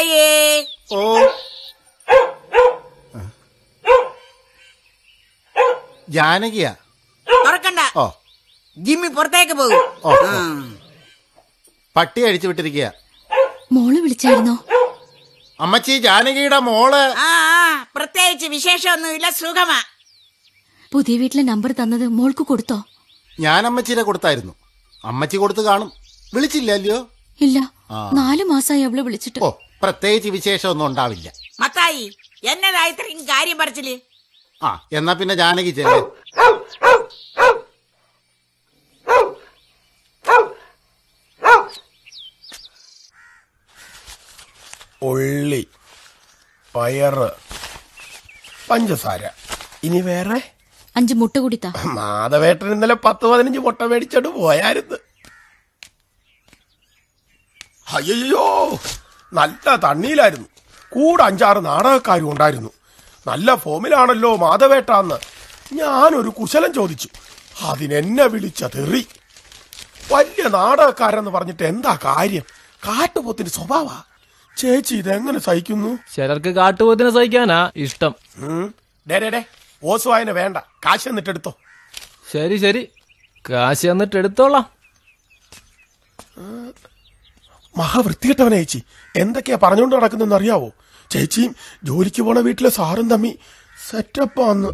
മത്തായേ ഓ ജാനകിയാ തുറക്കണ്ട ഓ Jimmy പുറത്തേക്ക് പോകും ഓ, ഓ. പട്ടി അഴിച്ചു വിട്ടിരിക്കുക മോള് വിളിച്ചായിരുന്നോ അമ്മച്ചി ജാനകിയുടെ മോള് ആ ആ, പ്രത്യേകിച്ച് വിശേഷമൊന്നുമില്ല സുഖമാ പുതിയ വീട്ടിലെ നമ്പർ തന്നത് മോൾക്ക് കൊടുത്തോ ഞാൻ അമ്മച്ചിയുടെ കൊടുത്തായിരുന്നു അമ്മച്ചി കൊടുത്ത് കാണും വിളിച്ചില്ല അല്ലയോ ഇല്ല ആ. നാലു മാസമായി അവള് വിളിച്ചിട്ട് ഓ പ്രത്യേകിച്ച് വിശേഷമൊന്നും ഉണ്ടാവില്ല മത്തായി എന്നതാ ഇത്രയും കാര്യം പറിച്ചില് ആ എന്നാ പിന്നെ ജാനകി ചെല്ലേ ഉള്ളി പയറ് പഞ്ചസാര ഇനി വേറെ അഞ്ച് മുട്ട കുടിത്താ മാധവേട്ടൻ ഇന്നലെ പത്ത് പതിനഞ്ച് മുട്ട മേടിച്ചോണ്ട് പോയായിരുന്നു അയ്യോ നല്ല തണ്ണിയിലായിരുന്നു കൂടെ അഞ്ചാറ് നാടകക്കാരും ഉണ്ടായിരുന്നു നല്ല ഫോമിലാണല്ലോ മാധവേട്ടാന്ന് ഞാനൊരു കുശലം ചോദിച്ചു അതിനെന്നെ വിളിച്ച തെറി വലിയ നാടകക്കാരെന്ന് പറഞ്ഞിട്ട് എന്താ കാര്യം കാട്ടുപോത്തിന്റെ സ്വഭാവ ചേച്ചി ഇതെങ്ങനെ സഹിക്കുന്നു ചിലർക്ക് കാട്ടുപോത്തിനെ സഹിക്കാനാ ഇഷ്ടം ഉം. ഡേ ഡേ ഡേ ഓസ് വായന വേണ്ട കാശ് എന്നിട്ടെടുത്തോ ശരി ശരി കാശ് എന്നിട്ട് എടുത്തോളാം മഹാവൃത്തികെട്ടവനെ ചേച്ചി എന്തൊക്കെയാ പറഞ്ഞുകൊണ്ട് നടക്കുന്നെന്ന് അറിയാവോ ചേച്ചിയും ജോലിക്ക് പോണ വീട്ടിലെ സാറും തമ്മി സെറ്റപ്പാന്ന്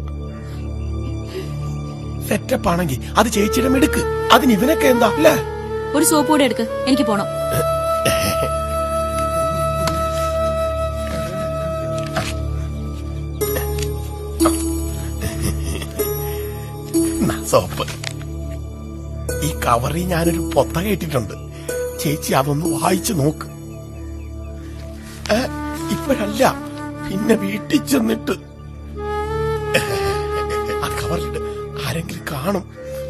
സെറ്റപ്പാണെങ്കിൽ അത് ചേച്ചിയുടെ മിടുക്ക് അതിന് ഇവനൊക്കെ എന്താ അല്ലേ ഒരു സോപ്പ് കൂടെ എടുക്ക് എനിക്ക് പോണം നാ, സോപ്പ് ഈ കവറിൽ ഞാനൊരു പൊത്ത കേട്ടിട്ടുണ്ട് ചേച്ചി അതൊന്ന് വായിച്ചു നോക്ക് ഏ, ഇപ്പോഴല്ല പിന്നെ വീട്ടിൽ ചെന്നിട്ട് ആ കവറിലിട്ട് ആരെങ്കിലും കാണും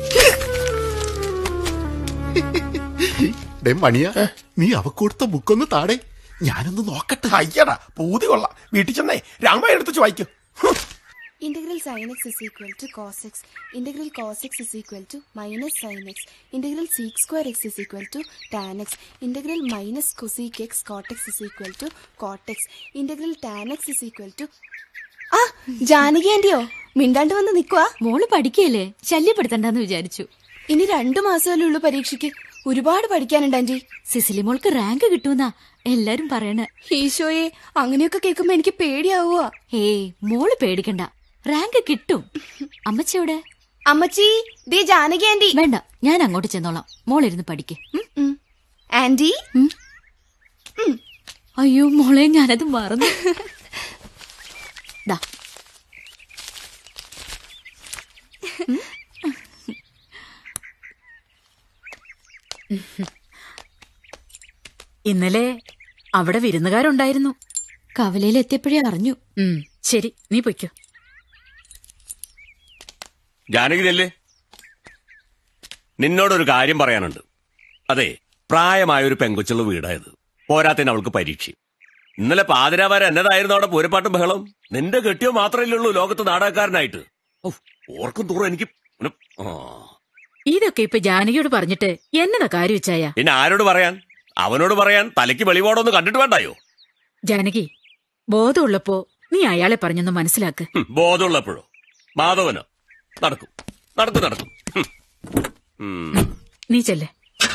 ഡേ മണിയ നീ അവ കൊടുത്ത ബുക്കൊന്ന് താടേ ഞാനൊന്ന് നോക്കട്ടെ അയ്യടാ പൂതി കൊള്ളാം വീട്ടിൽ ചെന്നേ രാമായണം എടുത്ത് വായിക്കും Integral sin x is equal to cos x. Integral cos x is equal to minus sin x. Integral sec square x is equal to tan x. Integral minus cosec x cot x is equal to cot x. Integral tan x is equal to ആ ജാനകി ആന്റിയോ മിണ്ടാണ്ട് വന്ന് നിക്കുവാ മോള് പഠിക്കല്ലേ ശല്യപ്പെടുത്തണ്ടെന്ന് വിചാരിച്ചു ഇനി രണ്ടു മാസമല്ലേ ഉള്ളൂ പരീക്ഷയ്ക്ക് ഒരുപാട് പഠിക്കാനുണ്ട് ആന്റി സിസിലി മോൾക്ക് റാങ്ക് കിട്ടൂന്നാ എല്ലാരും പറയണ ഈശോയെ അങ്ങനെയൊക്കെ കേൾക്കുമ്പോ എനിക്ക് പേടിയാവുക ഏയ് മോള് പേടിക്കണ്ട റാങ്ക് കിട്ടും അമ്മച്ചിയോടെ അമ്മച്ചി ദേ ജാനകി ആന്റി വേണ്ട ഞാൻ അങ്ങോട്ട് ചെന്നോളാം മോളിരുന്ന് പഠിക്ക് ഉം? ഉം. ആന്റി അയ്യോ മോളെ ഞാനത് മറന്നു ദാ ഇന്നലെ അവിടെ വിരുന്നുകാരുണ്ടായിരുന്നു കവലയിൽ എത്തിയപ്പോഴേ അറിഞ്ഞു ഉം, ശരി നീ പൊയ്ക്കോ ജാനകിതല്ലേ നിന്നോടൊരു കാര്യം പറയാനുണ്ട് അതെ പ്രായമായ ഒരു പെങ്കൊച്ചുള്ള വീടായത് പോരാത്തിന് അവൾക്ക് പരീക്ഷ ഇന്നലെ പാതിരാവാര എന്നതായിരുന്നു അവിടെ പൂരപ്പാട്ടും ബഹളം നിന്റെ കെട്ടിയോ മാത്രമല്ലേ ഉള്ളൂ ലോകത്ത് നാടകക്കാരനായിട്ട് ഔ, ഓർക്കും തൂറും എനിക്ക് ഉം, ആ. ഇതൊക്കെ ഇപ്പൊ ജാനകിയോട് പറഞ്ഞിട്ട് എന്നതാ കാര്യം വെച്ചായ പിന്നെ ആരോട് പറയാൻ അവനോട് പറയാൻ തലയ്ക്ക് വെളിപാടൊന്നും കണ്ടിട്ട് വേണ്ടായോ ജാനകി ബോധമുള്ളപ്പോ നീ അയാളെ പറഞ്ഞൊന്ന് മനസ്സിലാക്ക് ഹും, ബോധമുള്ളപ്പോഴോ മാധവനോ നടക്കും നടക്കും നടക്കും ഹും. ഉം. നീ ചെല്ലേ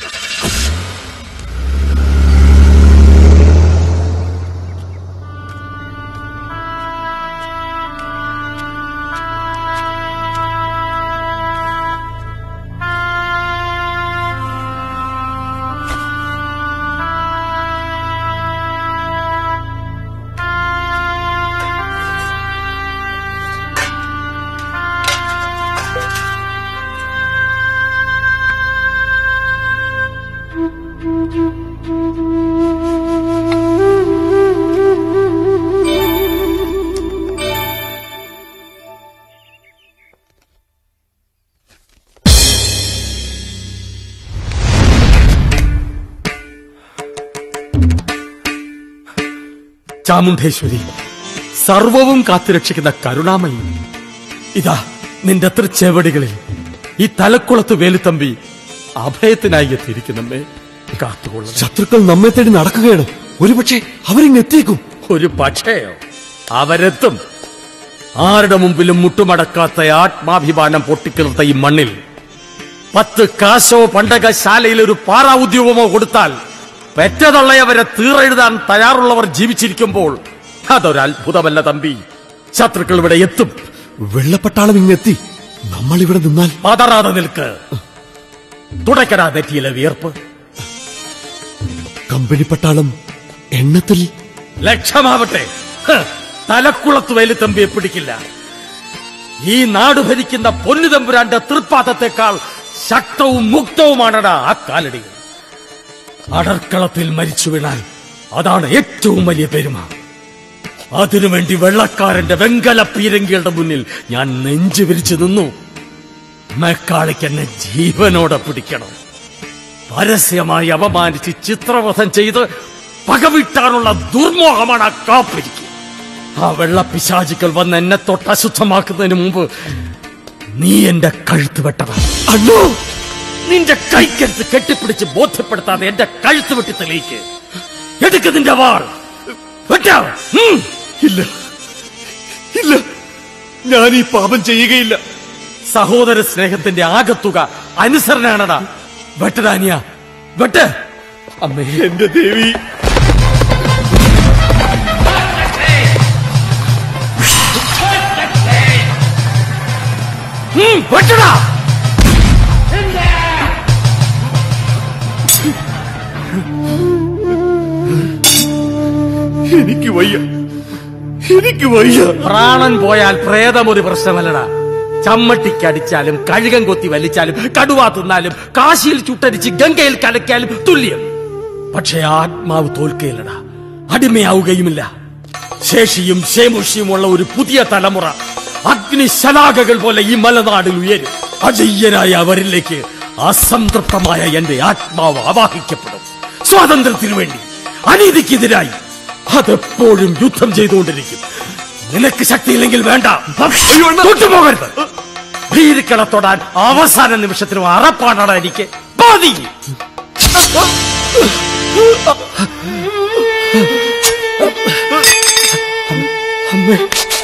ചാമുണ്ഡേശ്വരി സർവവും കാത്തുരക്ഷിക്കുന്ന കരുണാമയി ഇതാ നിന്റെ തൃച്ചേവടികളിൽ ഈ തലക്കുളത്ത് വേലുത്തമ്പി അഭയത്തിനായി എത്തിയിരിക്കുന്നമ്മേ കാത്തുകൊള്ളും ശത്രുക്കൾ നമ്മെ തേടി നടക്കുകയാണ് ഒരുപക്ഷെ അവരിങ് എത്തിയേക്കും ഒരു പക്ഷേയോ അവരെത്തും ആരുടെ മുമ്പിലും മുട്ടുമടക്കാത്ത ആത്മാഭിമാനം പൊട്ടിക്കിളർത്ത ഈ മണ്ണിൽ പത്ത് കാശോ പണ്ടകശാലയിൽ ഒരു പാറാ ഉദ്യോഗമോ കൊടുത്താൽ പെറ്റതള്ളയവരെ തീറെഴുതാൻ തയ്യാറുള്ളവർ ജീവിച്ചിരിക്കുമ്പോൾ അതൊരു അത്ഭുതമല്ല തമ്പി ശത്രുക്കൾ ഇവിടെ എത്തും വെള്ളപ്പട്ടാളം ഇങ്ങെത്തി നമ്മൾ ഇവിടെ നിന്നാൽ പതറാതെ നിൽക്ക് തുടക്കടാ നെറ്റിയിലെ വിയർപ്പ് കമ്പനി പട്ടാളം എണ്ണത്തിൽ ലക്ഷമാവട്ടെ ഹ്, തലക്കുളത്ത് വേലുത്തമ്പിയെ പിടിക്കില്ല ഈ നാട് ഭരിക്കുന്ന പൊന്നുതമ്പുരാന്റെ തൃപ്പാദത്തെക്കാൾ ശക്തവും മുക്തവുമാണടാ ആ കാലടികൾ അടർക്കളത്തിൽ മരിച്ചു വീണാൽ അതാണ് ഏറ്റവും വലിയ പെരുമ അതിനുവേണ്ടി വെള്ളക്കാരന്റെ വെങ്കല പീരങ്കികളുടെ മുന്നിൽ ഞാൻ നെഞ്ചു വിരിച്ചു നിന്നു മെക്കാളിക്ക് എന്നെ ജീവനോടെ പിടിക്കണം പരസ്യമായി അപമാനിച്ച് ചിത്രവധം ചെയ്ത് പകവിട്ടാനുള്ള ദുർമോഹമാണ് ആ കാപ്പിരിക്ക് ആ വെള്ളപ്പിശാചുക്കൾ വന്ന് എന്നെ തൊട്ട് അശുദ്ധമാക്കുന്നതിന് മുമ്പ് നീ എന്റെ കഴുത്ത് വെട്ടണം അണ്ണോ നിന്റെ കൈക്കരുത്ത് കെട്ടിപ്പിടിച്ച് ബോധ്യപ്പെടുത്താതെ എന്റെ കഴുത്ത് വെട്ടി തെളിയിക്ക് എടുക്ക് നിന്റെ വാൾ വെട്ടാം ഉം. ഇല്ല ഇല്ല ഞാൻ ഈ പാപം ചെയ്യുകയില്ല സഹോദര സ്നേഹത്തിന്റെ ആകത്തുക അനുസരണാണടാ വെട്ടടാനിയ വെട്ട് അമ്മേ എന്റെ ദേവി ഉം, വെട്ടടാ എനിക്ക് വയ്യ എനിക്ക് വയ്യ പ്രാണൻ പോയാൽ പ്രേതം ഒരു പ്രശ്നമല്ലടാ ചമ്മട്ടിക്കടിച്ചാലും കഴുകൻ കൊത്തി വലിച്ചാലും കടുവ തിന്നാലും കാശിയിൽ ചുട്ടരിച്ച് ഗംഗയിൽ കലക്കിയാലും തുല്യം പക്ഷേ ആത്മാവ് തോൽക്കുകയില്ലടാ അടിമയാവുകയുമില്ല ശേഷിയും ശേമുഷിയുമുള്ള ഒരു പുതിയ തലമുറ അഗ്നിശലാകകൾ പോലെ ഈ മലനാടിൽ ഉയരും അജയ്യനായ അവരിലേക്ക് അസംതൃപ്തമായ എന്റെ ആത്മാവ് ആവാഹിക്കപ്പെടും സ്വാതന്ത്ര്യത്തിനു വേണ്ടി അനീതിക്കെതിരായി അതെപ്പോഴും യുദ്ധം ചെയ്തുകൊണ്ടിരിക്കും നിനക്ക് ശക്തിയില്ലെങ്കിൽ വേണ്ട തൊട്ടുപോകരുത് ഭീരുക്കള തൊടാൻ അവസാന നിമിഷത്തിനും അറപ്പാടാണ് എനിക്ക് പാതി അമ്മേ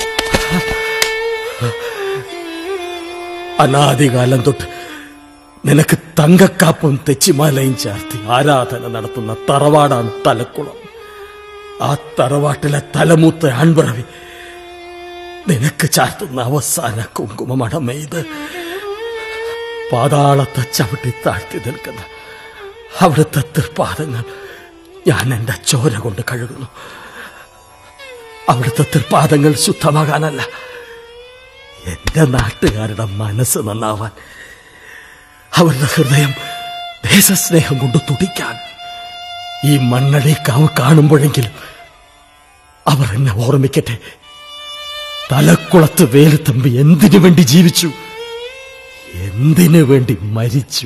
അനാദികാലം തൊട്ട് നിനക്ക് തങ്കക്കാപ്പും തെച്ചിമാലയും ചേർത്തി ആരാധന നടത്തുന്ന തറവാടാണ് തലക്കുളം ആ തറവാട്ടിലെ തലമൂത്ത ആൺപിറവി നിനക്ക് ചാർത്തുന്ന അവസാന കുങ്കുമമടമേ ഇത് പാതാളത്തെ ചവിട്ടി താഴ്ത്തി നിൽക്കുന്ന അവിടുത്തെ തൃപ്പാദങ്ങൾ ഞാൻ എന്റെ ചോര കൊണ്ട് കഴുകുന്നു അവിടുത്തെ തൃപ്പാദങ്ങൾ ശുദ്ധമാകാനല്ല എന്റെ നാട്ടുകാരുടെ മനസ്സ് നന്നാവാൻ അവരുടെ ഹൃദയം ദേശസ്നേഹം കൊണ്ട് തുടിക്കാൻ ഈ മണ്ണടേക്കാവ് കാണുമ്പോഴെങ്കിലും അവർ എന്നെ ഓർമ്മിക്കട്ടെ തലക്കുളത്ത് വേലുത്തമ്പി എന്തിനു വേണ്ടി ജീവിച്ചു എന്തിനു വേണ്ടി മരിച്ചു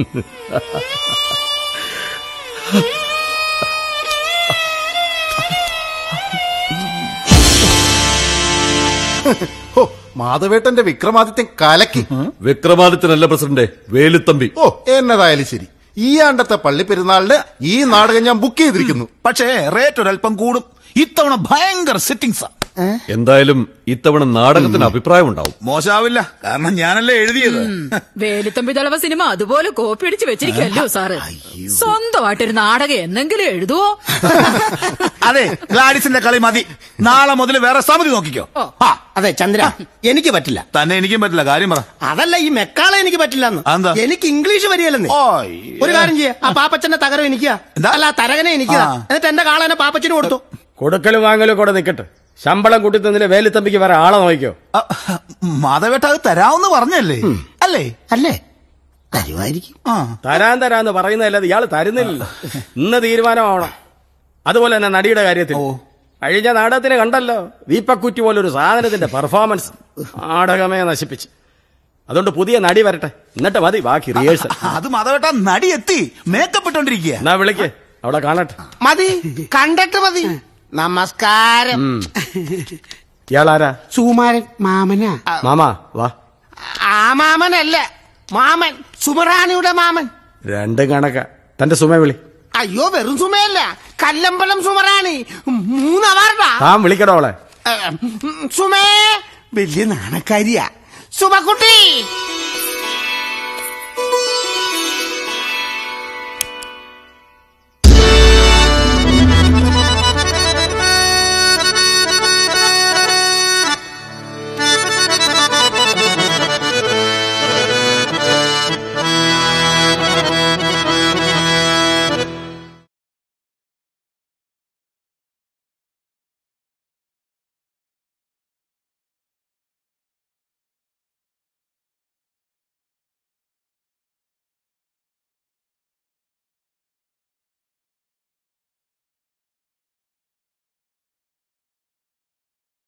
ഹോ, മാധവേട്ടന്റെ വിക്രമാദിത്യൻ കലക്കി വിക്രമാദിത്യനല്ല പ്രസിഡന്റ് വേലുത്തമ്പി ഓ എന്നതായാലും ശരി ഈ ആണ്ടത്തെ പള്ളി പെരുന്നാളിന് ഈ നാടകം ഞാൻ ബുക്ക് ചെയ്തിരിക്കുന്നു പക്ഷേ റേറ്റ് ഒരല്പം കൂടും ഇത്തവണ ഭയങ്കര സെറ്റിംഗ്സാ എന്തായാലും ഇത്തവണ നാടകത്തിന് അഭിപ്രായം ഉണ്ടാവും മോശാവില്ല കാരണം ഞാനല്ലേ എഴുതിയത് വേലുത്തമ്പി തളവ സിനിമ അതുപോലെ കോപ്പി അടിച്ച് വെച്ചിരിക്കല്ലോ സാറ് സ്വന്തമായിട്ടൊരു നാടകം എന്നെങ്കിലും എഴുതുവോ അതെ ഗ്ലാഡിസിന്റെ കളി മതി നാളെ മുതൽ വേറെ സമിതി നോക്കിക്കോ ആ അതെ ചന്ദ്ര എനിക്ക് പറ്റില്ല തന്നെ എനിക്കും പറ്റില്ല കാര്യം പറ അതല്ല ഈ മെക്കാളെ എനിക്ക് പറ്റില്ലെന്ന് അതെന്താ? എനിക്ക് ഇംഗ്ലീഷ് വരികയല്ലെന്ന് ഒരു കാര്യം ചെയ്യ ആ പാപ്പച്ചന്റെ തകരം എനിക്കാ അല്ല ആ തരകനെ എനിക്കാ ആ. എന്നിട്ട് എന്റെ കാളനെ പാപ്പച്ചന് കൊടുത്തു കൊടുക്കലും വാങ്ങലും കൂടെ നിൽക്കട്ടെ ശമ്പളം കൂട്ടി തന്നില്ല വേലുത്തമ്പിക്ക് വേറെ ആളെ നോക്കിക്കോ മാധവേട്ട അത് തരാമെന്ന് പറഞ്ഞല്ലേ അല്ലേ അല്ലേ തരുമായിരിക്കും ആ തരാൻ തരാന്ന് പറയുന്നതല്ലാതെ ഇയാള് തരുന്നില്ല ഇന്ന് തീരുമാനമാവണം അതുപോലെ തന്നെ നടിയുടെ കാര്യത്തിൽ കഴിഞ്ഞ നാടകത്തിന് കണ്ടല്ലോ വീപ്പക്കുറ്റി പോലൊരു സാധനത്തിന്റെ പെർഫോമൻസ് നാടകമേ നശിപ്പിച്ച് അതുകൊണ്ട് പുതിയ നടി വരട്ടെ എന്നിട്ട് മതി ബാക്കി റിഹേഴ്സൽ അത് മാധവേട്ട നടി എത്തി മേക്കപ്പ് ഇട്ടോണ്ടിരിക്കുക എന്നാ വിളിക്ക് അവിടെ കാണട്ടെ മതി കണ്ടിട്ട് മതി നമസ്കാരം ഉം. ഇയാളാരാ സുകുമാരൻ മാമനാ മാമാ വാ ആ മാമനല്ല മാമൻ സുമറാണിയുടെ മാമൻ രണ്ടും കണക്ക തന്റെ സുമ വിളി അയ്യോ വെറും സുമയല്ല കല്ലമ്പലം സുമറാണി മൂന്ന് അവാർഡാ താൻ വിളിക്കടോ അവളെ സുമേ വലിയ നാണക്കാരിയാ സുമക്കുട്ടി